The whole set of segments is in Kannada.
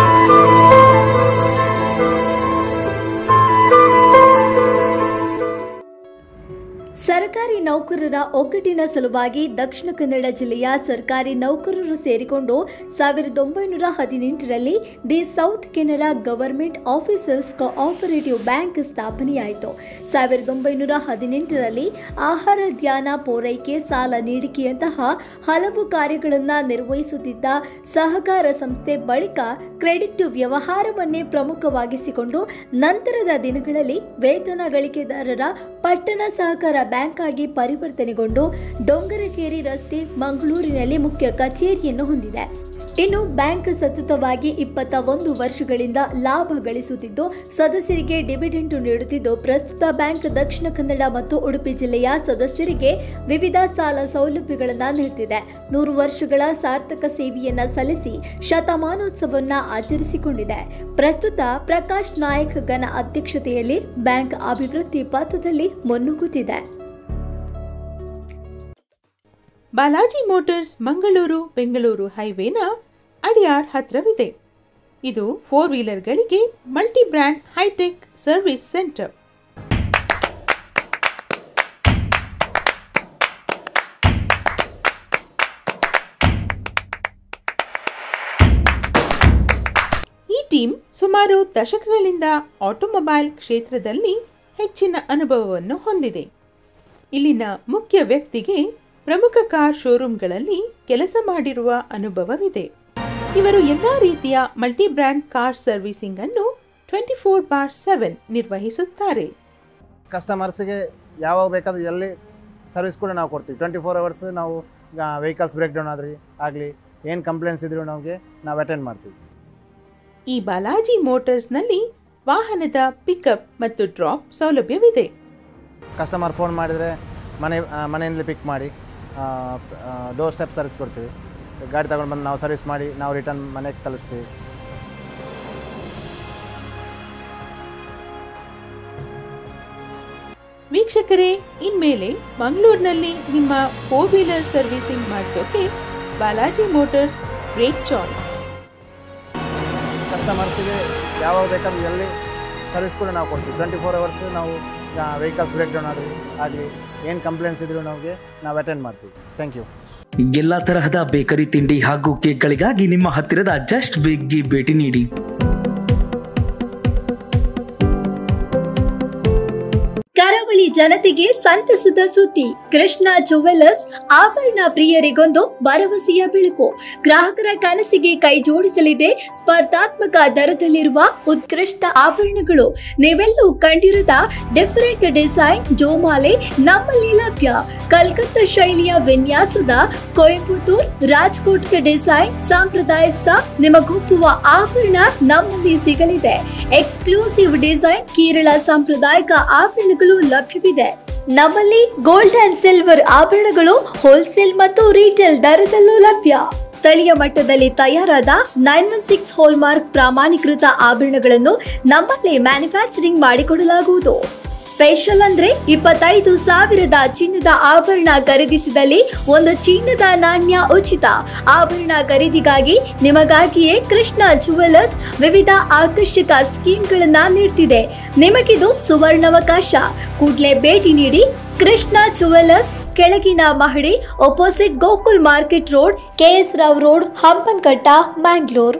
ಸರ್ಕಾರಿ ನೌಕರರ ಒಗ್ಗಟ್ಟಿನ ಸಲುವಾಗಿ ದಕ್ಷಿಣ ಕನ್ನಡ ಜಿಲ್ಲೆಯ ಸರ್ಕಾರಿ ನೌಕರರು ಸೇರಿಕೊಂಡು ಸಾವಿರದ ಒಂಬೈನೂರ ಹದಿನೆಂಟರಲ್ಲಿ the south Canara government officers cooperative bank ಸ್ಥಾಪನೆಯಾಯಿತು ಸಾವಿರದ ಒಂಬೈನೂರ ಹದಿನೆಂಟರಲ್ಲಿ ಆಹಾರ ಧ್ಯಾನ ಪೂರೈಕೆ ಸಾಲ ನೀಡಿಕೆಯಂತಹ ಹಲವು ಕಾರ್ಯಗಳನ್ನು ನಿರ್ವಹಿಸುತ್ತಿದ್ದ ಸಹಕಾರ ಸಂಸ್ಥೆ ಬಳಿಕ ಕ್ರೆಡಿಟ್ ವ್ಯವಹಾರವನ್ನೇ ಪ್ರಮುಖವಾಗಿಸಿಕೊಂಡು ನಂತರದ ದಿನಗಳಲ್ಲಿ ವೇತನ ಗಳಿಕೆದಾರರ ಪಟ್ಟಣ ಸಹಕಾರ ಬ್ಯಾಂಕ್ ಆಗಿ ಪರಿವರ್ತನೆಗೊಂಡು ಡೊಂಗರಕೇರಿ ರಸ್ತೆ ಮಂಗಳೂರಿನಲ್ಲಿ ಮುಖ್ಯ ಕಚೇರಿಯನ್ನು ಹೊಂದಿದೆ ಇನ್ನು ಬ್ಯಾಂಕ್ ಸತತವಾಗಿ ಇಪ್ಪತ್ತ ಒಂದು ವರ್ಷಗಳಿಂದ ಲಾಭ ಗಳಿಸುತ್ತಿದ್ದು ಸದಸ್ಯರಿಗೆ ಡಿವಿಡೆಂಟ್ ನೀಡುತ್ತಿದ್ದು ಪ್ರಸ್ತುತ ಬ್ಯಾಂಕ್ ದಕ್ಷಿಣ ಕನ್ನಡ ಮತ್ತು ಉಡುಪಿ ಜಿಲ್ಲೆಯ ಸದಸ್ಯರಿಗೆ ವಿವಿಧ ಸಾಲ ಸೌಲಭ್ಯಗಳನ್ನು ನೀಡುತ್ತಿದೆ ನೂರು ವರ್ಷಗಳ ಸಾರ್ಥಕ ಸೇವೆಯನ್ನ ಸಲ್ಲಿಸಿ ಶತಮಾನೋತ್ಸವವನ್ನ ಆಚರಿಸಿಕೊಂಡಿದೆ ಪ್ರಸ್ತುತ ಪ್ರಕಾಶ್ ನಾಯಕ್ ಗನ ಅಧ್ಯಕ್ಷತೆಯಲ್ಲಿ ಬ್ಯಾಂಕ್ ಅಭಿವೃದ್ಧಿ ಪಥದಲ್ಲಿ ಮುನ್ನುಗ್ಗುತ್ತಿದೆ ಬಾಲಾಜಿ ಮೋಟಾರ್ಸ್ ಮಂಗಳೂರು ಬೆಂಗಳೂರು ಹೈವೇನ ಅಡಿಯಾರ್ ಹತ್ರವಿದೆ ಇದು ಫೋರ್ ವೀಲರ್ಗಳಿಗೆ multi brand hi tech service centre ಈ ಟೀಮ್ ಸುಮಾರು ದಶಕಗಳಿಂದ ಆಟೋಮೊಬೈಲ್ ಕ್ಷೇತ್ರದಲ್ಲಿ ಹೆಚ್ಚಿನ ಅನುಭವವನ್ನು ಹೊಂದಿದೆ ಇಲ್ಲಿನ ಮುಖ್ಯ ವ್ಯಕ್ತಿಗೆ ಪ್ರಮುಖ ಕಾರ್ ಶೋರೂಮ್ಗಳಲ್ಲಿ ಕೆಲಸ ಮಾಡಿರುವ ಅನುಭವವಿದೆ ಇವರು ಎಲ್ಲಾ ರೀತಿಯ ಮಲ್ಟಿ ಬ್ರ್ಯಾಂಡ್ ಕಾರ್ ಸರ್ವಿಸಿಂಗ್ ಅನ್ನು ಟ್ವೆಂಟಿ ಫೋರ್ ಬಾರ್ ಸೆವೆನ್ ನಿರ್ವಹಿಸುತ್ತಾರೆ ಕಸ್ಟಮರ್ಸ್ಗೆ ಯಾವಾಗ ಬೇಕಾದ್ರೂ ಎಲ್ಲಿ ಸರ್ವಿಸ್ ಕೂಡ ನಾವು ಕೊಡ್ತೀವಿ ಟ್ವೆಂಟಿ ಫೋರ್ ಅವರ್ಸ್ ನಾವು ವೆಹಿಕಲ್ಸ್ ಬ್ರೇಕ್ ಡೌನ್ ಆದ್ರಿ ಆಗಲಿ ಏನು ಕಂಪ್ಲೇಂಟ್ಸ್ ಇದ್ರೂ ನಮಗೆ ನಾವು ಅಟೆಂಡ್ ಮಾಡ್ತೀವಿ ಈ ಬಾಲಾಜಿ ಮೋಟಾರ್ಸ್ನಲ್ಲಿ ವಾಹನದ ಪಿಕಪ್ ಮತ್ತು ಡ್ರಾಪ್ ಸೌಲಭ್ಯವಿದೆ ಕಸ್ಟಮರ್ ಫೋನ್ ಮಾಡಿದರೆ ಮನೆ ಆ, ಮನೆಯಿಂದಲೇ ಪಿಕ್ ಮಾಡಿ ಡೋರ್ ಸ್ಟೆಪ್ ಸರ್ವಿಸ್ ಕೊಡ್ತೀವಿ ಗಾಡಿ ತಗೊಂಡು ಬಂದು ನಾವು ಸರ್ವಿಸ್ ಮಾಡಿ ನಾವು ರಿಟರ್ನ್ ಮನೆಗೆ ತಲುಪಿಸ್ತೀವಿ ವೀಕ್ಷಕರೇ ಇನ್ಮೇಲೆ ಮಂಗಳೂರಿನಲ್ಲಿ ನಿಮ್ಮ ಫೋರ್ ವೀಲರ್ ಸರ್ವಿಸಿಂಗ್ ಮಾಡಿಸೋಕೆ ಬಾಲಾಜಿ ಮೋಟಾರ್ಸ್ ಗ್ರೇಟ್ ಚಾಯ್ಸ್ ಕಸ್ಟಮರ್ಸಿಗೆ ಯಾವಾಗ ಬೇಕಾದ್ರೂ ಎಲ್ಲಿ ಸರ್ವಿಸ್ ಕೂಡ ನಾವು ಕೊಡ್ತೀವಿ ಟ್ವೆಂಟಿ ಫೋರ್ ಅವರ್ಸ್ ನಾವು ವೆಹಿಕಲ್ಸ್ ಬ್ರೇಕ್ ಡೌನ್ ಆದ್ರಿ ಆಗಲಿ ಏನು ಕಂಪ್ಲೇಂಟ್ಸ್ ಇದ್ರೂ ನಮಗೆ ನಾವು ಅಟೆಂಡ್ ಮಾಡ್ತೀವಿ ಥ್ಯಾಂಕ್ ಯು ಎಲ್ಲಾ ತರಹದ ಬೇಕರಿ ತಿಂಡಿ ಹಾಗೂ ಕೇಕ್ಗಳಿಗಾಗಿ ನಿಮ್ಮ ಹತ್ತಿರದ ಜಸ್ಟ್ ಬಿಗ್ಗೆ ಭೇಟಿ ನೀಡಿ ಕರಾವಳಿ ಜನತೆಗೆ ಸಂತಸದ ಸುದ್ದಿ ಕೃಷ್ಣ ಜುವೆಲ್ಲರ್ಸ್ ಆಭರಣ ಪ್ರಿಯರಿಗೊಂದು ಭರವಸೆಯ ಬೆಳಕು ಗ್ರಾಹಕರ ಕನಸಿಗೆ ಕೈ ಜೋಡಿಸಲಿದೆ ಸ್ಪರ್ಧಾತ್ಮಕ ದರದಲ್ಲಿರುವ ಉತ್ಕೃಷ್ಟ ಆಭರಣಗಳು ನೀವೆಲ್ಲೂ ಕಂಡಿರದ ಡಿಫರೆಂಟ್ ಡಿಸೈನ್ ಜೋಮಾಲೆ ನಮ್ಮಲ್ಲಿ ಲಭ್ಯ ಕಲ್ಕತ್ತಾ ಶೈಲಿಯ ವಿನ್ಯಾಸದ ಕೊಯಂಬತ್ತೂರ್ ರಾಜ್ಕೋಟ್ ಡಿಸೈನ್ ಸಾಂಪ್ರದಾಯಸ್ಥ ನಿಮಗೊಪ್ಪುವ ಆಭರಣ ನಮ್ಮಲ್ಲಿ ಸಿಗಲಿದೆ ಎಕ್ಸ್ಕ್ಲೂಸಿವ್ ಡಿಸೈನ್ ಕೇರಳ ಸಾಂಪ್ರದಾಯಿಕ ಆಭರಣಗಳು ಲಭ್ಯವಿದೆ ನಮ್ಮಲ್ಲಿ ಗೋಲ್ಡ್ ಅಂಡ್ ಸಿಲ್ವರ್ ಆಭರಣಗಳು ಹೋಲ್ಸೇಲ್ ಮತ್ತು ರೀಟೇಲ್ ದರದಲ್ಲೂ ಲಭ್ಯ ಸ್ಥಳೀಯ ಮಟ್ಟದಲ್ಲಿ ತಯಾರಾದ ನೈನ್ ಒನ್ ಸಿಕ್ಸ್ ಹೋಲ್ಮಾರ್ಕ್ ಪ್ರಾಮಾಣೀಕೃತ ಆಭರಣಗಳನ್ನು ನಮ್ಮಲ್ಲಿ ಮ್ಯಾನುಫ್ಯಾಕ್ಚರಿಂಗ್ ಮಾಡಿಕೊಡಲಾಗುವುದು ಸ್ಪೆಷಲ್ ಅಂದ್ರೆ ಇಪ್ಪತ್ತೈದು ಸಾವಿರದ ಚಿನ್ನದ ಆಭರಣ ಖರೀದಿಸಿದಲ್ಲಿ ಒಂದು ಚಿನ್ನದ ನಾಣ್ಯ ಉಚಿತ ಆಭರಣ ಖರೀದಿಗಾಗಿ ನಿಮಗಾಗಿಯೇ ಕೃಷ್ಣ ಜುವೆಲ್ಲರ್ಸ್ ವಿವಿಧ ಆಕರ್ಷಕ ಸ್ಕೀಮ್ಗಳನ್ನ ನೀಡ್ತಿದೆ ನಿಮಗಿದು ಸುವರ್ಣಾವಕಾಶ ಕೂಡಲೇ ಭೇಟಿ ನೀಡಿ ಕೃಷ್ಣ ಜುವೆಲ್ಲರ್ಸ್ ಕೆಳಗಿನ ಮಹಡಿ opposite Gokul market road KS Rao road Hampankatta Mangalore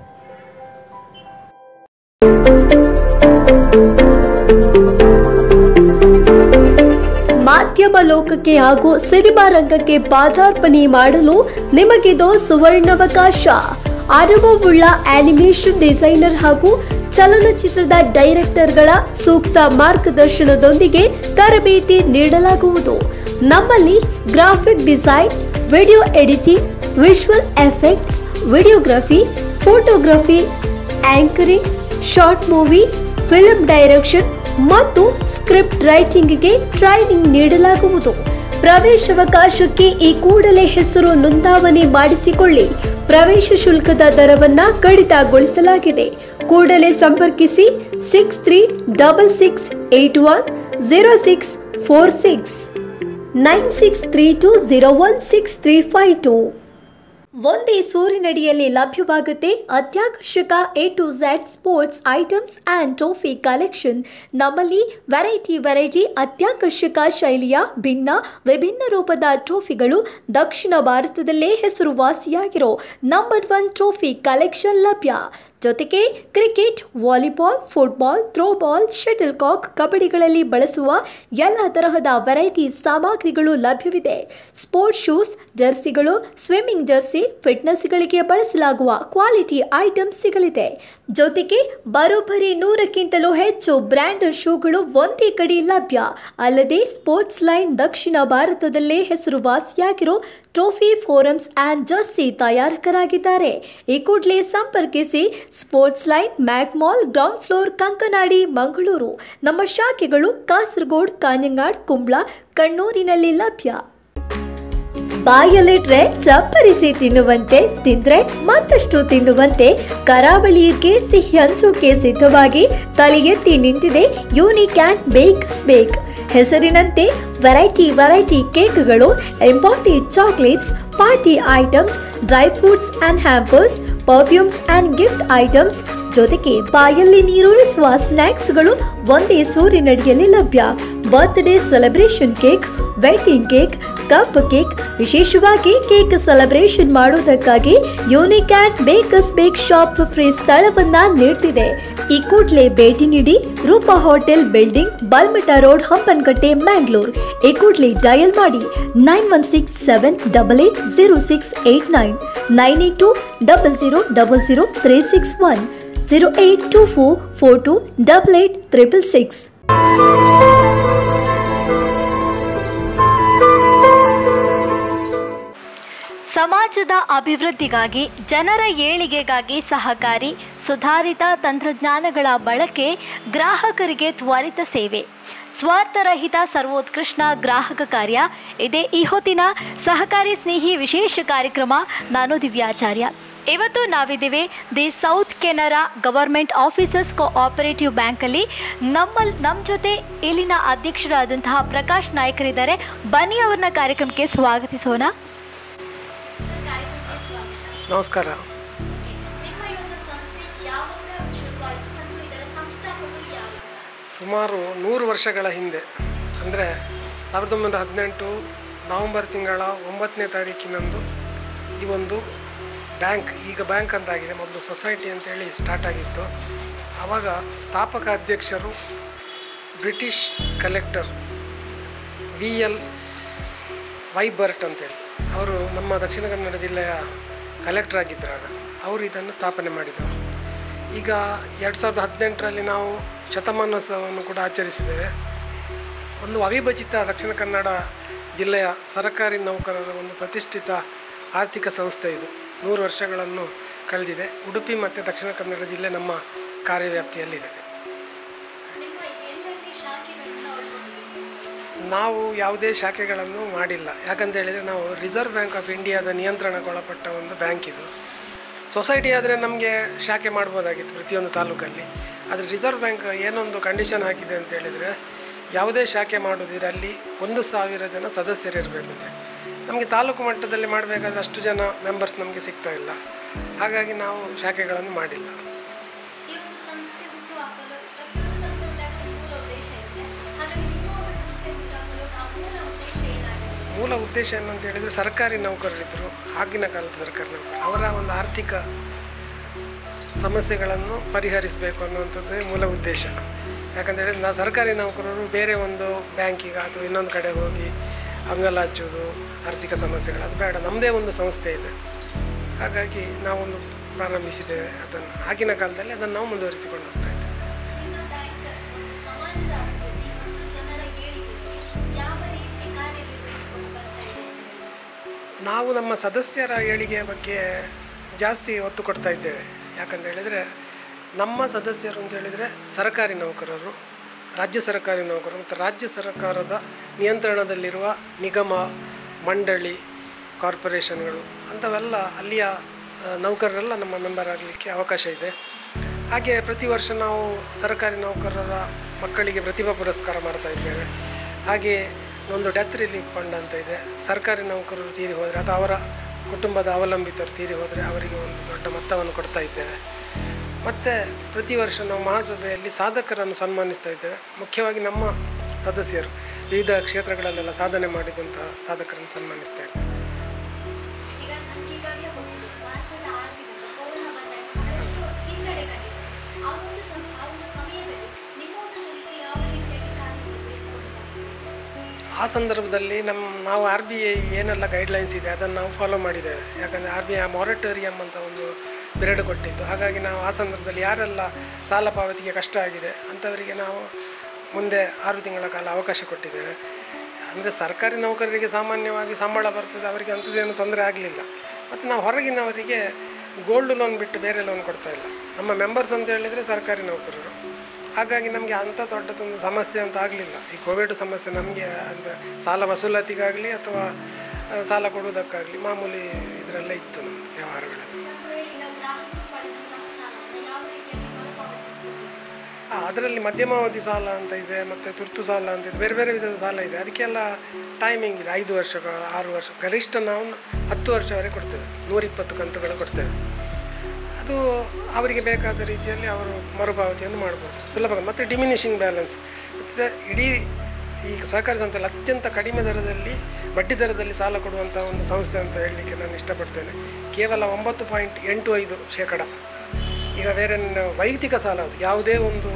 ಮಾಧ್ಯಮ ಲೋಕಕ್ಕೆ ಹಾಗೂ ಸಿನಿಮಾ ರಂಗಕ್ಕೆ ಪಾದಾರ್ಪಣೆ ಮಾಡಲು ನಿಮಗಿದು ಸುವರ್ಣಾವಕಾಶ ಅನುಭವವುಳ್ಳ ಆನಿಮೇಷನ್ ಡಿಸೈನರ್ ಹಾಗೂ ಚಲನಚಿತ್ರದ ಡೈರೆಕ್ಟರ್ಗಳ ಸೂಕ್ತ ಮಾರ್ಗದರ್ಶನದೊಂದಿಗೆ ತರಬೇತಿ ನೀಡಲಾಗುವುದು ನಮ್ಮಲ್ಲಿ graphic design video editing visual effects videography photography anchoring short movie film direction ಮತ್ತು ಸ್ಕ್ರಿಪ್ಟ್ ರೈಟಿಂಗ್ಗೆ ಟ್ರೈನಿಂಗ್ ನೀಡಲಾಗುವುದು ಪ್ರವೇಶಾವಕಾಶಕ್ಕೆ ಈ ಕೂಡಲೇ ಹೆಸರು ನೋಂದಾವಣೆ ಮಾಡಿಸಿಕೊಳ್ಳಿ ಪ್ರವೇಶ ಶುಲ್ಕದ ದರವನ್ನ ಕಡಿತಗೊಳಿಸಲಾಗಿದೆ ಕೂಡಲೇ ಸಂಪರ್ಕಿಸಿ six three double six eight one zero six four six nine six three two zero one six three five two ಒಂದೇ ಸೂರಿನಡಿಯಲ್ಲಿ ಲಭ್ಯವಾಗುತ್ತೆ ಅತ್ಯಾಕರ್ಷಕ A to Z sports items and trophy collection ನಮ್ಮಲ್ಲಿ ವೆರೈಟಿ ವೆರೈಟಿ ಅತ್ಯಾಕರ್ಷಕ ಶೈಲಿಯ ಭಿನ್ನ ವಿಭಿನ್ನ ರೂಪದ ಟ್ರೋಫಿಗಳು ದಕ್ಷಿಣ ಭಾರತದಲ್ಲೇ ಹೆಸರುವಾಸಿಯಾಗಿರೋ ನಂಬರ್ ಒನ್ ಟ್ರೋಫಿ ಕಲೆಕ್ಷನ್ ಲಭ್ಯ ಜೊತೆಗೆ cricket volleyball football throwball shuttlecock ಕಬಡ್ಡಿಗಳಲ್ಲಿ ಬಳಸುವ ಎಲ್ಲ ತರಹದ ವೆರೈಟಿ ಸಾಮಗ್ರಿಗಳು ಲಭ್ಯವಿದೆ ಸ್ಪೋರ್ಟ್ಸ್ ಶೂಸ್ ಜರ್ಸಿಗಳು ಸ್ವಿಮ್ಮಿಂಗ್ ಜರ್ಸಿ ಫಿಟ್ನೆಸ್ಗಳಿಗೆ ಬಳಸಲಾಗುವ ಕ್ವಾಲಿಟಿ ಐಟಮ್ ಸಿಗಲಿದೆ ಜೊತೆಗೆ ಬರೋಬ್ಬರಿ ನೂರಕ್ಕಿಂತಲೂ ಹೆಚ್ಚು ಬ್ರ್ಯಾಂಡೆಡ್ ಶೂಗಳು ಒಂದೇ ಕಡೆ ಲಭ್ಯ ಅಲ್ಲದೆ ಸ್ಪೋರ್ಟ್ಸ್ ಲೈನ್ ದಕ್ಷಿಣ ಭಾರತದಲ್ಲೇ ಹೆಸರುವಾಸಿಯಾಗಿರೋ ಟ್ರೋಫಿ ಫೋರಮ್ಸ್ ಆ್ಯಂಡ್ ಜರ್ಸಿ ತಯಾರಕರಾಗಿದ್ದಾರೆ ಈ ಕೂಡಲೇ ಸಂಪರ್ಕಿಸಿ sports line mac mall ground floor Kankanady Mangaluru ನಮ್ಮ ಶಾಖೆಗಳು ಕಾಸರಗೋಡ್ ಕಾഞ്ഞങ്ങാട് ಕುಂಬ್ಳ ಕಣ್ಣೂರಿನಲ್ಲಿ ಲಭ್ಯ ಬಾಯಲ್ಲಿಟ್ರೆ ಚಪ್ಪರಿಸಿ ತಿನ್ನುವಂತೆ ತಿಂದ್ರೆ ಮತ್ತಷ್ಟು ತಿನ್ನುವಂತೆ ಕರಾವಳಿಗೆ ಸಿಹಿ ಹಂಚೋಕೆ ಸಿದ್ಧವಾಗಿ ತಲೆ ಎತ್ತಿ ನಿಂತಿದೆ ಯೂನಿಕ್ ಆ್ಯಂಡ್ ಬೇಕಸ್ ಬೇಕ್ ಹೆಸರಿನಂತೆ ವೆರೈಟಿ ವೆರೈಟಿ ಕೇಕ್ಗಳು important chocolates party items dry fruits and hampers perfumes and gift items ಜೊತೆಗೆ ಬಾಯಲ್ಲಿ ನೀರೂರಿಸುವ ಸ್ನ್ಯಾಕ್ಸ್ಗಳು ಒಂದೇ ಸೂರಿನಡಿಯಲ್ಲಿ ಲಭ್ಯ birthday celebration cake wedding cake cupcake ವಿಶೇಷವಾಗಿ ಕೇಕ್ ಸೆಲೆಬ್ರೇಷನ್ ಮಾಡುವುದಕ್ಕಾಗಿ unique and bakes bake shop free ಸ್ಥಳವನ್ನ ನೀಡ್ತಿದೆ ಈ ಕೂಡಲೇ ಭೇಟಿ ನೀಡಿ Roopa hotel building Balmatta road Hampankatte Mangalore ಈ ಕೂಡಲೇ ಡಯಲ್ ಮಾಡಿ nine one six seven double eight zero six eight nine nine eight two double zero double zero three six one zero eight two four four two double eight triple six ಸಮಾಜದ ಅಭಿವೃದ್ಧಿಗಾಗಿ ಜನರ ಏಳಿಗೆಗಾಗಿ ಸಹಕಾರಿ ಸುಧಾರಿತ ತಂತ್ರಜ್ಞಾನಗಳ ಬಳಕೆ ಗ್ರಾಹಕರಿಗೆ ತ್ವರಿತ ಸೇವೆ ಸ್ವಾರ್ಥರಹಿತ ಸರ್ವೋತ್ಕೃಷ್ಟ ಗ್ರಾಹಕ ಕಾರ್ಯ ಇದೇ ಈ ಹೊತ್ತಿನ ಸಹಕಾರಿ ಸ್ನೇಹಿ ವಿಶೇಷ ಕಾರ್ಯಕ್ರಮ ನಾನು ದಿವ್ಯಾಚಾರ್ಯ ಇವತ್ತು ನಾವಿದ್ದೇವೆ the south Canara government officers cooperative ಬ್ಯಾಂಕಲ್ಲಿ ನಮ್ಮ ನಮ್ಮ ಜೊತೆ ಇಲ್ಲಿನ ಅಧ್ಯಕ್ಷರಾದಂತಹ ಪ್ರಕಾಶ್ ನಾಯ್ಕರಿದ್ದಾರೆ ಬನ್ನಿ ಅವ್ರನ್ನ ಕಾರ್ಯಕ್ರಮಕ್ಕೆ ಸ್ವಾಗತಿಸೋಣ ನಮಸ್ಕಾರ ಸುಮಾರು ನೂರು ವರ್ಷಗಳ ಹಿಂದೆ ಅಂದರೆ ಸಾವಿರದ ಒಂಬೈನೂರ ಹದಿನೆಂಟು ನವಂಬರ್ ತಿಂಗಳ ಒಂಬತ್ತನೇ ತಾರೀಕಿನಂದು ಈ ಒಂದು ಬ್ಯಾಂಕ್ ಈಗ ಬ್ಯಾಂಕ್ ಅಂತಾಗಿದೆ ಮೊದಲು ಸೊಸೈಟಿ ಅಂತೇಳಿ ಸ್ಟಾರ್ಟ್ ಆಗಿತ್ತು ಆವಾಗ ಸ್ಥಾಪಕ ಅಧ್ಯಕ್ಷರು British collector V L Wybert ಅಂತೇಳಿ ಅವರು ನಮ್ಮ ದಕ್ಷಿಣ ಕನ್ನಡ ಜಿಲ್ಲೆಯ ಕಲೆಕ್ಟರ್ ಆಗಿದ್ದಾಗ ಅವರು ಇದನ್ನು ಸ್ಥಾಪನೆ ಮಾಡಿದರು ಈಗ ಎರಡು ಸಾವಿರದ ಹದಿನೆಂಟರಲ್ಲಿ ನಾವು ಶತಮಾನೋತ್ಸವವನ್ನು ಕೂಡ ಆಚರಿಸಿದ್ದೇವೆ ಒಂದು ಅವಿಭಜಿತ ದಕ್ಷಿಣ ಕನ್ನಡ ಜಿಲ್ಲೆಯ ಸರ್ಕಾರಿ ನೌಕರರ ಒಂದು ಪ್ರತಿಷ್ಠಿತ ಆರ್ಥಿಕ ಸಂಸ್ಥೆ ಇದು ನೂರು ವರ್ಷಗಳನ್ನು ಕಳೆದಿದೆ ಉಡುಪಿ ಮತ್ತು ದಕ್ಷಿಣ ಕನ್ನಡ ಜಿಲ್ಲೆ ನಮ್ಮ ಕಾರ್ಯವ್ಯಾಪ್ತಿಯಲ್ಲಿದೆ ನಾವು ಯಾವುದೇ ಶಾಖೆಗಳನ್ನು ಮಾಡಿಲ್ಲ ಯಾಕಂತ ಹೇಳಿದರೆ ನಾವು ರಿಸರ್ವ್ ಬ್ಯಾಂಕ್ ಆಫ್ ಇಂಡಿಯಾದ ನಿಯಂತ್ರಣಕ್ಕೊಳಪಟ್ಟ ಒಂದು ಬ್ಯಾಂಕ್ ಇದು ಸೊಸೈಟಿ ಆದರೆ ನಮಗೆ ಶಾಖೆ ಮಾಡ್ಬೋದಾಗಿತ್ತು ಪ್ರತಿಯೊಂದು ತಾಲೂಕಲ್ಲಿ ಆದರೆ ರಿಸರ್ವ್ ಬ್ಯಾಂಕ್ ಏನೊಂದು ಕಂಡೀಷನ್ ಹಾಕಿದೆ ಅಂತ ಹೇಳಿದರೆ ಯಾವುದೇ ಶಾಖೆ ಮಾಡೋದಿದ್ರೆ ಅಲ್ಲಿ ಒಂದು ಸಾವಿರ ಜನ ಸದಸ್ಯರಿರಬೇಕು ಅಂತೇಳಿ ನಮಗೆ ತಾಲೂಕು ಮಟ್ಟದಲ್ಲಿ ಮಾಡಬೇಕಾದ್ರೆ ಅಷ್ಟು ಜನ ಮೆಂಬರ್ಸ್ ನಮಗೆ ಸಿಗ್ತಾ ಇಲ್ಲ ಹಾಗಾಗಿ ನಾವು ಶಾಖೆಗಳನ್ನು ಮಾಡಿಲ್ಲ ಈ ಒಂದು ಸಂಸ್ಥೆ ಹುಟ್ಟುಹಾಕಲು ಪ್ರತಿಯೊಂದು ಸಂಸ್ಥೆ ಹುಟ್ಟಾಕಲು ಮೂಲ ಉದ್ದೇಶ ಇರುತ್ತೆ ಹಾಗಾಗಿ ನಿಮ್ಮ ಒಂದು ಸಂಸ್ಥೆ ಹುಟ್ಟುಹಾಕಲು ಆ ಮೂಲ ಉದ್ದೇಶ ಏನಾಗಿದೆ ಮೂಲ ಉದ್ದೇಶ ಏನಂತ ಹೇಳಿದರೆ ಸರ್ಕಾರಿ ನೌಕರರಿದ್ದರು ಆಗಿನ ಕಾಲದ ಸರ್ಕಾರಿ ನೌಕರರು ಅವರ ಒಂದು ಆರ್ಥಿಕ ಸಮಸ್ಯೆಗಳನ್ನು ಪರಿಹರಿಸಬೇಕು ಅನ್ನುವಂಥದ್ದೇ ಮೂಲ ಉದ್ದೇಶ ಯಾಕಂತ ಹೇಳಿದ್ರೆ ನಾವು ಸರ್ಕಾರಿ ನೌಕರರು ಬೇರೆ ಒಂದು ಬ್ಯಾಂಕಿಗೆ ಅಥವಾ ಇನ್ನೊಂದು ಕಡೆ ಹೋಗಿ ಅಂಗಲ ಹಚ್ಚೋದು ಆರ್ಥಿಕ ಸಮಸ್ಯೆಗಳು ಅದು ಬೇಡ ನಮ್ಮದೇ ಒಂದು ಸಂಸ್ಥೆ ಇದೆ ಹಾಗಾಗಿ ನಾವೊಂದು ಪ್ರಾರಂಭಿಸಿದ್ದೇವೆ ಅದನ್ನು ಆಗಿನ ಕಾಲದಲ್ಲಿ ಅದನ್ನು ನಾವು ಮುಂದುವರಿಸಿಕೊಂಡು ಹೋಗ್ತಾ ಇದ್ದೇವೆ ನಿಮ್ಮ ಬ್ಯಾಂಕ್ ಒಂದು ಸಮಾಜದ ಅಭಿವೃದ್ಧಿ ಮತ್ತು ಜನರ ಏಳಿಗೆಗೆ ಯಾವ ರೀತಿ ಕಾರ್ಯನಿರ್ವಹಿಸಿಕೊಂಡು ಬರ್ತಾ ಇದೆ ಅಂತ ಹೇಳ್ಬೋದು? ನಾವು ನಮ್ಮ ಸದಸ್ಯರ ಏಳಿಗೆಯ ಬಗ್ಗೆ ಜಾಸ್ತಿ ಒತ್ತು ಕೊಡ್ತಾ ಇದ್ದೇವೆ ಯಾಕಂತ ಹೇಳಿದರೆ ನಮ್ಮ ಸದಸ್ಯರು ಅಂತ ಹೇಳಿದರೆ ಸರ್ಕಾರಿ ನೌಕರರು ರಾಜ್ಯ ಸರ್ಕಾರಿ ನೌಕರರು ಮತ್ತು ರಾಜ್ಯ ಸರ್ಕಾರದ ನಿಯಂತ್ರಣದಲ್ಲಿರುವ ನಿಗಮ ಮಂಡಳಿ ಕಾರ್ಪೊರೇಷನ್ಗಳು ಅಂಥವೆಲ್ಲ ಅಲ್ಲಿಯ ಆ, ನೌಕರರೆಲ್ಲ ನಮ್ಮ ಮೆಂಬರ್ ಆಗಲಿಕ್ಕೆ ಅವಕಾಶ ಇದೆ ಹಾಗೆ ಪ್ರತಿ ವರ್ಷ ನಾವು ಸರ್ಕಾರಿ ನೌಕರರ ಮಕ್ಕಳಿಗೆ ಪ್ರತಿಭಾ ಪುರಸ್ಕಾರ ಮಾಡ್ತಾ ಇದ್ದೇವೆ ಹಾಗೆ ಒಂದು ಡೆತ್ ರಿಲೀಫ್ ಫಂಡ್ ಅಂತ ಇದೆ ಸರ್ಕಾರಿ ನೌಕರರು ತೀರಿ ಹೋದರೆ ಅಥವಾ ಅವರ ಕುಟುಂಬದ ಅವಲಂಬಿತರು ತೀರಿ ಹೋದರೆ ಅವರಿಗೆ ಒಂದು ದೊಡ್ಡ ಮೊತ್ತವನ್ನು ಕೊಡ್ತಾ ಇದ್ದೇವೆ ಮತ್ತು ಪ್ರತಿ ವರ್ಷ ನಾವು ಮಹಾಸಭೆಯಲ್ಲಿ ಸಾಧಕರನ್ನು ಸನ್ಮಾನಿಸ್ತಾ ಇದ್ದೇವೆ ಮುಖ್ಯವಾಗಿ ನಮ್ಮ ಸದಸ್ಯರು ವಿವಿಧ ಕ್ಷೇತ್ರಗಳಲ್ಲೆಲ್ಲ ಸಾಧನೆ ಮಾಡಿದಂತಹ ಸಾಧಕರನ್ನು ಸನ್ಮಾನಿಸ್ತಾ ಇದ್ದೇವೆ ಈಗ ನಮ್ಗೆ ಈಗಾಗಲೇ ಗೊತ್ತಿದೆ ಭಾರತದ ಆರ್ಥಿಕತೆ ಕೊರೋನಾ ಬಂದಾಗ ಬಹಳಷ್ಟು ಹಿನ್ನಡೆ ಕಂಡಿದೆ ಆ ಒಂದು ಸಮ ಆ ಒಂದು ಸಮಯದಲ್ಲಿ ನಿಮ್ಮ ಒಂದು ಸಂಸ್ಥೆ ಯಾವ ರೀತಿಯಾಗಿ ಕಾರ್ಯನಿರ್ವಹಿಸಿಕೊಂಡಿದೆ ಆ ಸಂದರ್ಭದಲ್ಲಿ ನಮ್ಮ ನಾವು ಆರ್ ಬಿ ಐ ಏನೆಲ್ಲ ಗೈಡ್ಲೈನ್ಸ್ ಇದೆ ಅದನ್ನು ನಾವು ಫಾಲೋ ಮಾಡಿದ್ದೇವೆ ಯಾಕಂದರೆ ಆರ್ ಬಿ ಐ ಮೊರಟೋರಿಯಂ ಅಂತ ಒಂದು ಪಿರಿಯಡ್ ಕೊಟ್ಟಿತ್ತು ಹಾಗಾಗಿ ನಾವು ಆ ಸಂದರ್ಭದಲ್ಲಿ ಯಾರೆಲ್ಲ ಸಾಲ ಪಾವತಿಗೆ ಕಷ್ಟ ಆಗಿದೆ ಅಂಥವರಿಗೆ ನಾವು ಮುಂದೆ ಆರು ತಿಂಗಳ ಕಾಲ ಅವಕಾಶ ಕೊಟ್ಟಿದ್ದೇವೆ ಅಂದರೆ ಸರ್ಕಾರಿ ನೌಕರರಿಗೆ ಸಾಮಾನ್ಯವಾಗಿ ಸಂಬಳ ಬರ್ತದೆ ಅವರಿಗೆ ಅಂಥದ್ದೇನು ತೊಂದರೆ ಆಗಲಿಲ್ಲ ಮತ್ತು ನಾವು ಹೊರಗಿನವರಿಗೆ ಗೋಲ್ಡ್ ಲೋನ್ ಬಿಟ್ಟು ಬೇರೆ ಲೋನ್ ಕೊಡ್ತಾ ಇಲ್ಲ ನಮ್ಮ ಮೆಂಬರ್ಸ್ ಅಂತ ಹೇಳಿದರೆ ಸರ್ಕಾರಿ ನೌಕರರು ಹಾಗಾಗಿ ನಮಗೆ ಅಂಥ ದೊಡ್ಡದೊಂದು ಸಮಸ್ಯೆ ಅಂತ ಆಗಲಿಲ್ಲ ಈ ಕೋವಿಡ್ ಸಮಸ್ಯೆ ನಮಗೆ ಅಂದರೆ ಸಾಲ ವಸೂಲಾತಿಗಾಗಲಿ ಅಥವಾ ಆ, ಸಾಲ ಕೊಡುವುದಕ್ಕಾಗಲಿ ಮಾಮೂಲಿ ಇದರಲ್ಲೇ ಇತ್ತು ನಮ್ಮದು ವ್ಯವಹಾರಗಳಲ್ಲಿ ಒಂದು ವೇಳೆ ಈಗ ಗ್ರಾಹಕರು ಪಡೆದಂತಹ ಸಾಲವನ್ನು ಯಾವ ರೀತಿಯಾಗಿ ಮರುಪಾವತಿಸಬೇಕು ಅದರಲ್ಲಿ ಮಧ್ಯಮಾವಧಿ ಸಾಲ ಅಂತ ಇದೆ ಮತ್ತು ತುರ್ತು ಸಾಲ ಅಂತ ಇದೆ ಬೇರೆ ಬೇರೆ ವಿಧದ ಸಾಲ ಇದೆ ಅದಕ್ಕೆಲ್ಲ ಟೈಮಿಂಗ್ ಇದೆ ಐದು ವರ್ಷ ಆರು ವರ್ಷ ಗರಿಷ್ಠ ನಾವು ಹತ್ತು ವರ್ಷವರೆಗೆ ಕೊಡ್ತೇವೆ ನೂರಿಪ್ಪತ್ತು ಕಂತುಗಳು ಕೊಡ್ತೇವೆ ಅದು ಅವರಿಗೆ ಬೇಕಾದ ರೀತಿಯಲ್ಲಿ ಅವರು ಮರುಪಾವತಿಯನ್ನು ಮಾಡ್ಬೋದು ಸುಲಭ ಮತ್ತು ಡಿಮಿನಿಷಿಂಗ್ ಬ್ಯಾಲೆನ್ಸ್ ಮತ್ತು ಇಡೀ ಈ ಸಹಕಾರಿ ಸಂಸ್ಥೆಯಲ್ಲಿ ಅತ್ಯಂತ ಕಡಿಮೆ ದರದಲ್ಲಿ ಬಡ್ಡಿ ದರದಲ್ಲಿ ಸಾಲ ಕೊಡುವಂಥ ಒಂದು ಸಂಸ್ಥೆ ಅಂತ ಹೇಳಲಿಕ್ಕೆ ನಾನು ಇಷ್ಟಪಡ್ತೇನೆ ಕೇವಲ ಒಂಬತ್ತು ಪಾಯಿಂಟ್ ಎಂಟು ಐದು ಶೇಕಡ ಈಗ ಬೇರೆ ನ- ವೈಯಕ್ತಿಕ ಸಾಲ ಅದು ಯಾವುದೇ ಒಂದು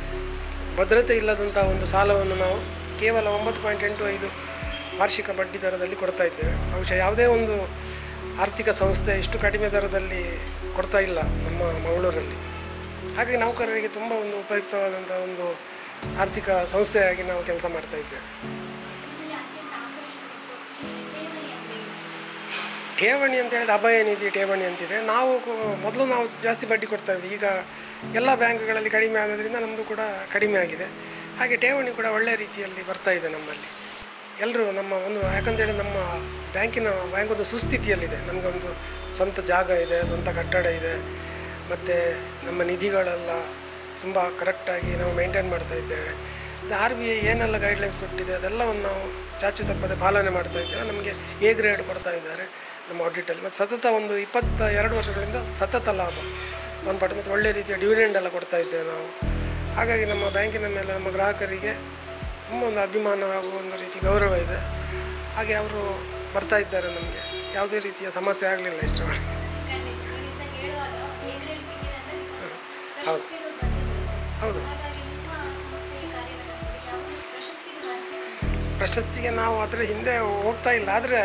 ಭದ್ರತೆ ಇಲ್ಲದಂಥ ಒಂದು ಸಾಲವನ್ನು ನಾವು ಕೇವಲ ಒಂಬತ್ತು ಪಾಯಿಂಟ್ ಎಂಟು ಐದು ವಾರ್ಷಿಕ ಬಡ್ಡಿ ದರದಲ್ಲಿ ಕೊಡ್ತಾ ಇದ್ದೇವೆ ಬಹುಶಃ ಯಾವುದೇ ಒಂದು ಆರ್ಥಿಕ ಸಂಸ್ಥೆ ಇಷ್ಟು ಕಡಿಮೆ ದರದಲ್ಲಿ ಕೊಡ್ತಾ ಇಲ್ಲ ನಮ್ಮ ಮಂಗಳೂರಲ್ಲಿ ಹಾಗಾಗಿ ನೌಕರರಿಗೆ ತುಂಬ ಒಂದು ಉಪಯುಕ್ತವಾದಂಥ ಒಂದು ಆರ್ಥಿಕ ಸಂಸ್ಥೆಯಾಗಿ ನಾವು ಕೆಲಸ ಮಾಡ್ತಾ ಇದ್ದೇವೆ ನಿಮ್ಮಲ್ಲಿ ಅತ್ಯಂತ ಆಕರ್ಷಣೆ ಮತ್ತು ವಿಶೇಷ ಠೇವಣಿ ಅಂದರೆ ಏನು? ಠೇವಣಿ ಅಂತ ಹೇಳಿದ್ರೆ ಅಭಯ ನಿಧಿ ಠೇವಣಿ ಅಂತಿದೆ ನಾವು ಕು- ಮೊದಲು ನಾವು ಜಾಸ್ತಿ ಬಡ್ಡಿ ಕೊಡ್ತಾ ಇದ್ವಿ ಈಗ ಎಲ್ಲ ಬ್ಯಾಂಕ್ಗಳಲ್ಲಿ ಕಡಿಮೆ ಆಗೋದ್ರಿಂದ ನಮ್ಮದು ಕೂಡ ಕಡಿಮೆ ಆಗಿದೆ ಹಾಗೆ ಠೇವಣಿ ಕೂಡ ಒಳ್ಳೆಯ ರೀತಿಯಲ್ಲಿ ಬರ್ತಾ ಇದೆ ನಮ್ಮಲ್ಲಿ ಎಲ್ಲರೂ ನಮ್ಮ ಒಂದು ಯಾಕಂತೇಳಿ ನಮ್ಮ ಬ್ಯಾಂಕಿನ ಬ್ಯಾಂಕ್ ಒಂದು ಸುಸ್ಥಿತಿಯಲ್ಲಿದೆ ನಮಗೆ ಒಂದು ಸ್ವಂತ ಜಾಗ ಇದೆ ಸ್ವಂತ ಕಟ್ಟಡ ಇದೆ ಮತ್ತು ನಮ್ಮ ನಿಧಿಗಳೆಲ್ಲ ತುಂಬ ಕರೆಕ್ಟಾಗಿ ನಾವು ಮೇಂಟೈನ್ ಮಾಡ್ತಾ ಇದ್ದೇವೆ ಆರ್ ಬಿ ಐ ಏನೆಲ್ಲ ಗೈಡ್ಲೈನ್ಸ್ ಕೊಟ್ಟಿದೆ ಅದೆಲ್ಲವನ್ನು ನಾವು ಚಾಚು ತಪ್ಪದೆ ಪಾಲನೆ ಮಾಡ್ತಾ ಇದ್ದೇವೆ ನಮಗೆ ಎ ಗ್ರೇಡ್ ಕೊಡ್ತಾ ಇದ್ದಾರೆ ನಮ್ಮ ಆಡಿಟಲ್ಲಿ ಮತ್ತು ಸತತ ಒಂದು ಇಪ್ಪತ್ತ ಎರಡು ವರ್ಷಗಳಿಂದ ಸತತ ಲಾಭ ಒಂದು ಪಟ್ಟು ಮತ್ತು ಒಳ್ಳೆಯ ರೀತಿಯ ಡಿವಿಡೆಂಡ್ ಎಲ್ಲ ಕೊಡ್ತಾ ಇದ್ದೇವೆ ನಾವು ಹಾಗಾಗಿ ನಮ್ಮ ಬ್ಯಾಂಕಿನ ಮೇಲೆ ನಮ್ಮ ಗ್ರಾಹಕರಿಗೆ ತುಂಬ ಒಂದು ಅಭಿಮಾನ ಹಾಗೂ ಒಂದು ರೀತಿ ಗೌರವ ಇದೆ ಹಾಗೆ ಅವರು ಬರ್ತಾ ಇದ್ದಾರೆ ನಮಗೆ ಯಾವುದೇ ರೀತಿಯ ಸಮಸ್ಯೆ ಆಗಲಿಲ್ಲ ಇಷ್ಟರವರೆಗೆ ಖಂಡಿತ ನೀವಿಂದ ಹೇಳುವಾಗ ಎ ಗ್ರೇಡ್ ಸಿಕ್ಕಿದೆ ಅಂತ ನಿಮ್ಮದು ಹೌದು. ಪ್ರಶಸ್ತಿಗಳು ಬಂದಿದೆ ಹೌದು ಹಾಗಾಗಿ ನಿಮ್ಮ ಸಂಸ್ಥೆಯ ಕಾರ್ಯಕರ್ತರಿಗೆ ಯಾವ ಪ್ರಶಸ್ತಿಗಳು ಹರಿಸಿಕೊಂಡಿದೆ ಪ್ರಶಸ್ತಿಗೆ ನಾವು ಅದರ ಹಿಂದೆ ಹೋಗ್ತಾ ಇಲ್ಲ ಆದರೆ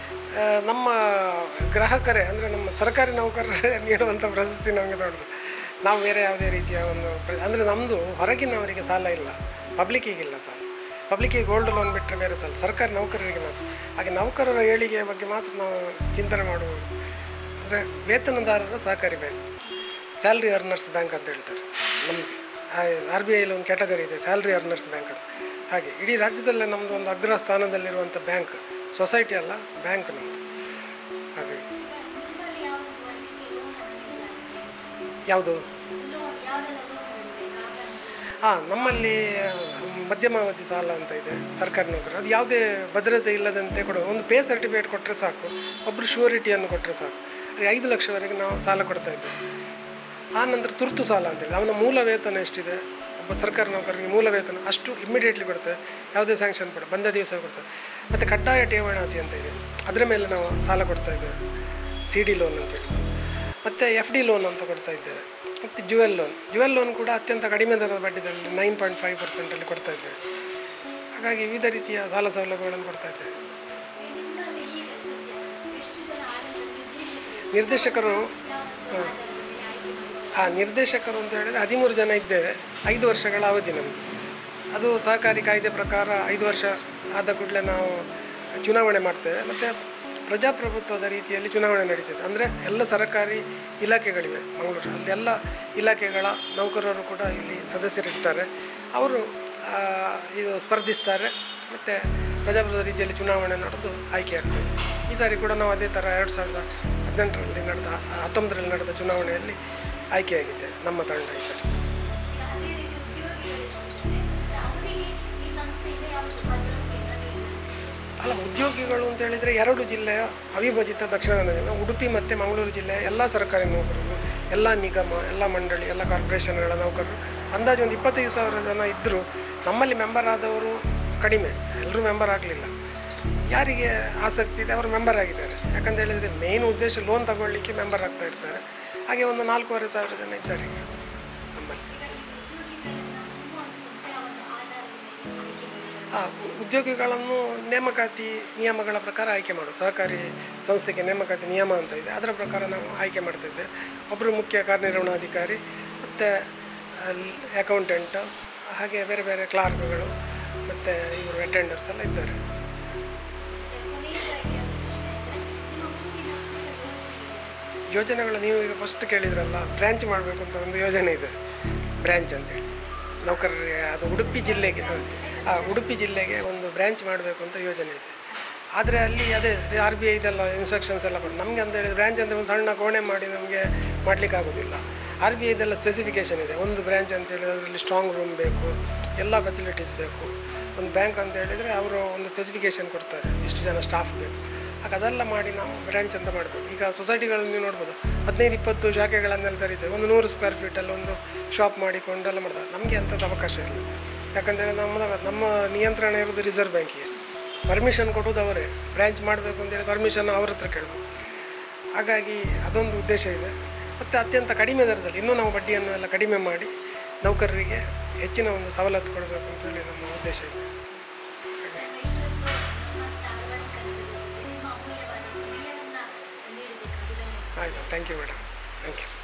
ನಮ್ಮ ಗ್ರಾಹಕರೇ ಅಂದರೆ ನಮ್ಮ ಸರ್ಕಾರಿ ನೌಕರರೇ ನೀಡುವಂಥ ಪ್ರಶಸ್ತಿ ನಮಗೆ ದೊಡ್ಡದು ನಾವು ಬೇರೆ ಯಾವುದೇ ರೀತಿಯ ಒಂದು ಅಂದರೆ ನಮ್ಮದು ಹೊರಗಿನವರಿಗೆ ಸಾಲ ಇಲ್ಲ ಪಬ್ಲಿಕ್ಕಿಗಿಲ್ಲ ಸಾಲ ಪಬ್ಲಿಕ್ಕಿಗೆ ಗೋಲ್ಡ್ ಲೋನ್ ಬಿಟ್ಟರೆ ಬೇರೆ ಸಾಲ ಸರ್ಕಾರಿ ನೌಕರರಿಗೆ ಮಾತ್ರ ಹಾಗೆ ನೌಕರರ ಏಳಿಗೆಯ ಬಗ್ಗೆ ಮಾತ್ರ ನಾವು ಚಿಂತನೆ ಮಾಡುವುದು ಅಂದರೆ ವೇತನದಾರರ ಸಹಕಾರಿ ಬ್ಯಾಂಕ್ ಸ್ಯಾಲ್ರಿ ಅರ್ನರ್ಸ್ ಬ್ಯಾಂಕ್ ಅಂತ ಹೇಳ್ತಾರೆ ನಮಗೆ ಆರ್ ಬಿ ಐಲಿ ಒಂದು ಕ್ಯಾಟಗರಿ ಇದೆ ಸ್ಯಾಲ್ರಿ ಅರ್ನರ್ಸ್ ಬ್ಯಾಂಕ್ ಅಂತ ಹಾಗೆ ಇಡೀ ರಾಜ್ಯದಲ್ಲೇ ನಮ್ಮದು ಒಂದು ಅಗ್ರ ಸ್ಥಾನದಲ್ಲಿರುವಂಥ ಬ್ಯಾಂಕ್ ಸೊಸೈಟಿ ಅಲ್ಲ ಬ್ಯಾಂಕ್ ನಮ್ಮದು ಹಾಗಾಗಿ ಈಗ ನಿಮ್ಮಲ್ಲಿ ಯಾವ ಒಂದು ವರ್ಗಕ್ಕೆ ಲೋನ್ ನೀಡಲಾಗಿದೆ ಯಾವುದು ಲೋನ್ ಯಾವೆಲ್ಲ ಲೋನ್ಗಳಿವೆ ನಾಗರಿಕ ಹಾಂ ನಮ್ಮಲ್ಲಿ ಮಧ್ಯಮಾವಧಿ ಸಾಲ ಅಂತ ಇದೆ ಸರ್ಕಾರಿ ನೌಕರರು ಅದು ಯಾವುದೇ ಭದ್ರತೆ ಇಲ್ಲದಂತೆ ಕೊಡೋ ಒಂದು ಪೇ ಸರ್ಟಿಫಿಕೇಟ್ ಕೊಟ್ಟರೆ ಸಾಕು ಒಬ್ಬರು ಶ್ಯೂರಿಟಿಯನ್ನು ಕೊಟ್ಟರೆ ಸಾಕು ಅಲ್ಲಿ ಐದು ಲಕ್ಷವರೆಗೆ ನಾವು ಸಾಲ ಕೊಡ್ತಾ ಇದ್ದೇವೆ ಆ ನಂತರ ತುರ್ತು ಸಾಲ ಅಂತೇಳಿ ಅವನ ಮೂಲ ವೇತನ ಎಷ್ಟಿದೆ ಒಬ್ಬ ಸರ್ಕಾರಿ ನೌಕರರಿಗೆ ಮೂಲ ವೇತನ ಅಷ್ಟು ಇಮ್ಮಿಡಿಯೇಟ್ಲಿ ಕೊಡ್ತೇವೆ ಯಾವುದೇ ಸ್ಯಾಂಕ್ಷನ್ ಕೊಡ ಬಂದ ದಿವಸ ಕೊಡ್ತೇವೆ ಮತ್ತು ಕಡ್ಡಾಯ ಠೇವಣಾತಿ ಅಂತ ಇದೆ ಅದರ ಮೇಲೆ ನಾವು ಸಾಲ ಕೊಡ್ತಾ ಇದ್ದೇವೆ ಸಿ ಡಿ ಲೋನ್ ಅಂತೇಳಿ ಮತ್ತು ಎಫ್ ಡಿ ಲೋನ್ ಅಂತ ಕೊಡ್ತಾ ಇದ್ದೇವೆ ಮತ್ತು ಜುವೆಲ್ ಲೋನ್ ಜುವೆಲ್ ಲೋನ್ ಕೂಡ ಅತ್ಯಂತ ಕಡಿಮೆ ದರದ ಬಡ್ಡಿದಲ್ಲಿ ನೈನ್ ಪಾಯಿಂಟ್ ಫೈವ್ ಪರ್ಸೆಂಟಲ್ಲಿ ಕೊಡ್ತಾ ಇದ್ದೇವೆ ಹಾಗಾಗಿ ವಿವಿಧ ರೀತಿಯ ಸಾಲ ಸೌಲಭ್ಯಗಳನ್ನು ಕೊಡ್ತಾ ಇದ್ದೇವೆ ನಿಮ್ಮಲ್ಲಿ ಈಗ ಸದ್ಯ ಎಷ್ಟು ಜನ ಆಡಳಿತ ನಿರ್ದೇಶಕರು ನಿರ್ದೇಶಕರು ಯಾವ ಒಂದು ಆಧಾರದಲ್ಲಿ ಆಯ್ಕೆ ಮಾಡಿದ್ದಾರೆ ಆ ನಿರ್ದೇಶಕರು ಅಂತ ಹೇಳಿದರೆ ಹದಿಮೂರು ಜನ ಇದ್ದೇವೆ ಐದು ವರ್ಷಗಳ ಅವಧಿ ನಮಗೆ ಅದು ಸಹಕಾರಿ ಕಾಯ್ದೆ ಪ್ರಕಾರ ಐದು ವರ್ಷ ಆದ ಕೂಡಲೇ ನಾವು ಚುನಾವಣೆ ಮಾಡ್ತೇವೆ ಮತ್ತು ಪ್ರಜಾಪ್ರಭುತ್ವದ ರೀತಿಯಲ್ಲಿ ಚುನಾವಣೆ ನಡೀತದೆ ಅಂದರೆ ಎಲ್ಲ ಸರ್ಕಾರಿ ಇಲಾಖೆಗಳಿವೆ ಮಂಗಳೂರು ಅಲ್ಲಿ ಎಲ್ಲ ಇಲಾಖೆಗಳ ನೌಕರರು ಕೂಡ ಇಲ್ಲಿ ಸದಸ್ಯರಿರ್ತಾರೆ ಅವರು ಆ, ಇದು ಸ್ಪರ್ಧಿಸ್ತಾರೆ ಮತ್ತು ಪ್ರಜಾಪ್ರಭುತ್ವ ರೀತಿಯಲ್ಲಿ ಚುನಾವಣೆ ನಡೆದು ಆಯ್ಕೆ ಆಗ್ತದೆ ಈ ಸಾರಿ ಕೂಡ ನಾವು ಅದೇ ಥರ ಎರಡು ಸಾವಿರದ ಹದಿನೆಂಟರಲ್ಲಿ ನಡೆದ ಹತ್ತೊಂಬತ್ತರಲ್ಲಿ ನಡೆದ ಚುನಾವಣೆಯಲ್ಲಿ ಆಯ್ಕೆಯಾಗಿದೆ ನಮ್ಮ ತಂಡ ಈ ಸಾರಿ ಈಗ ಅದೇ ರೀತಿ ಉದ್ಯೋಗಿಗಳು ಎಷ್ಟಿದ್ದಾರೆ ಮತ್ತೆ ಅವರಿಗೆ ಈ ಸಂಸ್ಥೆಯಿಂದ ಯಾವ ಒಂದು ಭದ್ರತೆಯನ್ನು ನೀಡಲಾಗಿದೆ ಅಲ್ಲ ಉದ್ಯೋಗಿಗಳು ಅಂತ ಹೇಳಿದರೆ ಎರಡು ಜಿಲ್ಲೆಯ ಅವಿಭಜಿತ ದಕ್ಷಿಣ ಕನ್ನಡ ಜಿಲ್ಲೆ ಉಡುಪಿ ಮತ್ತು ಮಂಗಳೂರು ಜಿಲ್ಲೆಯ ಎಲ್ಲ ಸರ್ಕಾರಿ ನೌಕರರು ಎಲ್ಲ ನಿಗಮ ಎಲ್ಲ ಮಂಡಳಿ ಎಲ್ಲ ಕಾರ್ಪೊರೇಷನ್ಗಳ ನೌಕರರು ಅಂದಾಜು ಒಂದು ಇಪ್ಪತ್ತೈದು ಸಾವಿರ ಜನ ಇದ್ದರು ನಮ್ಮಲ್ಲಿ ಮೆಂಬರ್ ಆದವರು ಕಡಿಮೆ ಎಲ್ಲರೂ ಮೆಂಬರ್ ಆಗಲಿಲ್ಲ ಯಾರಿಗೆ ಆಸಕ್ತಿ ಇದೆ ಅವರು ಮೆಂಬರ್ ಆಗಿದ್ದಾರೆ ಯಾಕಂತ ಹೇಳಿದರೆ ಮೇನ್ ಉದ್ದೇಶ ಲೋನ್ ತಗೊಳ್ಳಿಕ್ಕೆ ಮೆಂಬರ್ ಆಗ್ತಾ ಇರ್ತಾರೆ ಹಾಗೆ ಒಂದು ನಾಲ್ಕೂವರೆ ಸಾವಿರ ಜನ ಇದ್ದಾರೆ ಈಗ ನಮ್ಮಲ್ಲಿ ಆ, ಉ- ಉದ್ಯೋಗಿಗಳನ್ನು ನೇಮಕಾತಿ ನಿಯಮಗಳ ಪ್ರಕಾರ ಆಯ್ಕೆ ಮಾಡೋದು ಸಹಕಾರಿ ಸಂಸ್ಥೆಗೆ ನೇಮಕಾತಿ ನಿಯಮ ಅಂತ ಇದೆ ಅದರ ಪ್ರಕಾರ ನಾವು ಆಯ್ಕೆ ಮಾಡ್ತಾ ಇದ್ದೇವೆ ಒಬ್ಬರು ಮುಖ್ಯ ಕಾರ್ಯನಿರ್ವಹಣಾಧಿಕಾರಿ ಮತ್ತು ಅಕೌಂಟೆಂಟ್ ಹಾಗೆ ಬೇರೆ ಬೇರೆ ಕ್ಲಾರ್ಕ್ಗಳು ಮತ್ತು ಇವರು ಅಟೆಂಡರ್ಸ್ ಎಲ್ಲ ಇದ್ದಾರೆ ಯೋಜನೆಗಳು ನೀವು ಈಗ ಫಸ್ಟ್ ಕೇಳಿದ್ರಲ್ಲ ಬ್ರ್ಯಾಂಚ್ ಮಾಡಬೇಕು ಅಂತ ಒಂದು ಯೋಜನೆ ಇದೆ ಬ್ರ್ಯಾಂಚ್ ಅಂತೇಳಿ ನೌಕರರಿಗೆ ಅದು ಉಡುಪಿ ಜಿಲ್ಲೆಗೆ ಆ ಉಡುಪಿ ಜಿಲ್ಲೆಗೆ ಒಂದು ಬ್ರ್ಯಾಂಚ್ ಮಾಡಬೇಕು ಅಂತ ಯೋಜನೆ ಇದೆ ಆದರೆ ಅಲ್ಲಿ ಅದೇ ಆರ್ ಬಿ ಐ ಇದೆಲ್ಲ ಇನ್ಸ್ಟ್ರಕ್ಷನ್ಸ್ ಎಲ್ಲ ಬರ್ತದೆ ನಮಗೆ ಅಂತ ಹೇಳಿದ್ರೆ ಬ್ರ್ಯಾಂಚ್ ಅಂದರೆ ಒಂದು ಸಣ್ಣ ಕೋಣೆ ಮಾಡಿ ನಮಗೆ ಮಾಡಲಿಕ್ಕೆ ಆಗೋದಿಲ್ಲ ಆರ್ ಬಿ ಐದೆಲ್ಲ ಸ್ಪೆಸಿಫಿಕೇಷನ್ ಇದೆ ಒಂದು ಬ್ರ್ಯಾಂಚ್ ಅಂತ ಹೇಳಿದ್ರೆ ಅದರಲ್ಲಿ ಸ್ಟ್ರಾಂಗ್ ರೂಮ್ ಬೇಕು ಎಲ್ಲ ಫೆಸಿಲಿಟೀಸ್ ಬೇಕು ಒಂದು ಬ್ಯಾಂಕ್ ಅಂತ ಹೇಳಿದರೆ ಅವರು ಒಂದು ಸ್ಪೆಸಿಫಿಕೇಷನ್ ಕೊಡ್ತಾರೆ ಇಷ್ಟು ಜನ ಸ್ಟಾಫ್ ಬೇಕು ಆಗ ಅದೆಲ್ಲ ಮಾಡಿ ನಾವು ಬ್ರ್ಯಾಂಚ್ ಅಂತ ಮಾಡಬೇಕು ಈಗ ಸೊಸೈಟಿಗಳಲ್ಲಿ ನೀವು ನೋಡ್ಬೋದು ಹದಿನೈದು ಇಪ್ಪತ್ತು ಶಾಖೆಗಳನ್ನೆಲ್ಲ ತೆರೀತೇವೆ ಒಂದು ನೂರು ಸ್ಕ್ವೇರ್ ಫೀಟಲ್ಲಿ ಒಂದು ಶಾಪ್ ಮಾಡಿಕೊಂಡು ಎಲ್ಲ ಮಾಡ್ತಾರೆ ನಮಗೆ ಅಂಥದ್ದು ಅವಕಾಶ ಇಲ್ಲ ಯಾಕಂತೇಳಿ ನಮ್ಮ ನಮ್ಮ ನಿಯಂತ್ರಣ ಇರೋದು ರಿಸರ್ವ್ ಬ್ಯಾಂಕಿಗೆ ಪರ್ಮಿಷನ್ ಕೊಡೋದು ಅವರೇ ಬ್ರ್ಯಾಂಚ್ ಮಾಡಬೇಕು ಅಂತೇಳಿ ಪರ್ಮಿಷನ್ ಅವ್ರ ಹತ್ರ ಕೇಳಬೇಕು ಹಾಗಾಗಿ ಅದೊಂದು ಉದ್ದೇಶ ಇದೆ ಮತ್ತು ಅತ್ಯಂತ ಕಡಿಮೆ ದರದಲ್ಲಿ ಇನ್ನೂ ನಾವು ಬಡ್ಡಿಯನ್ನು ಎಲ್ಲ ಕಡಿಮೆ ಮಾಡಿ ನೌಕರರಿಗೆ ಹೆಚ್ಚಿನ ಒಂದು ಸವಲತ್ತು ಕೊಡಬೇಕು ಅಂತೇಳಿ ನಮ್ಮ ಉದ್ದೇಶ ಇದೆ ಆಯಿತು thank you madam thank you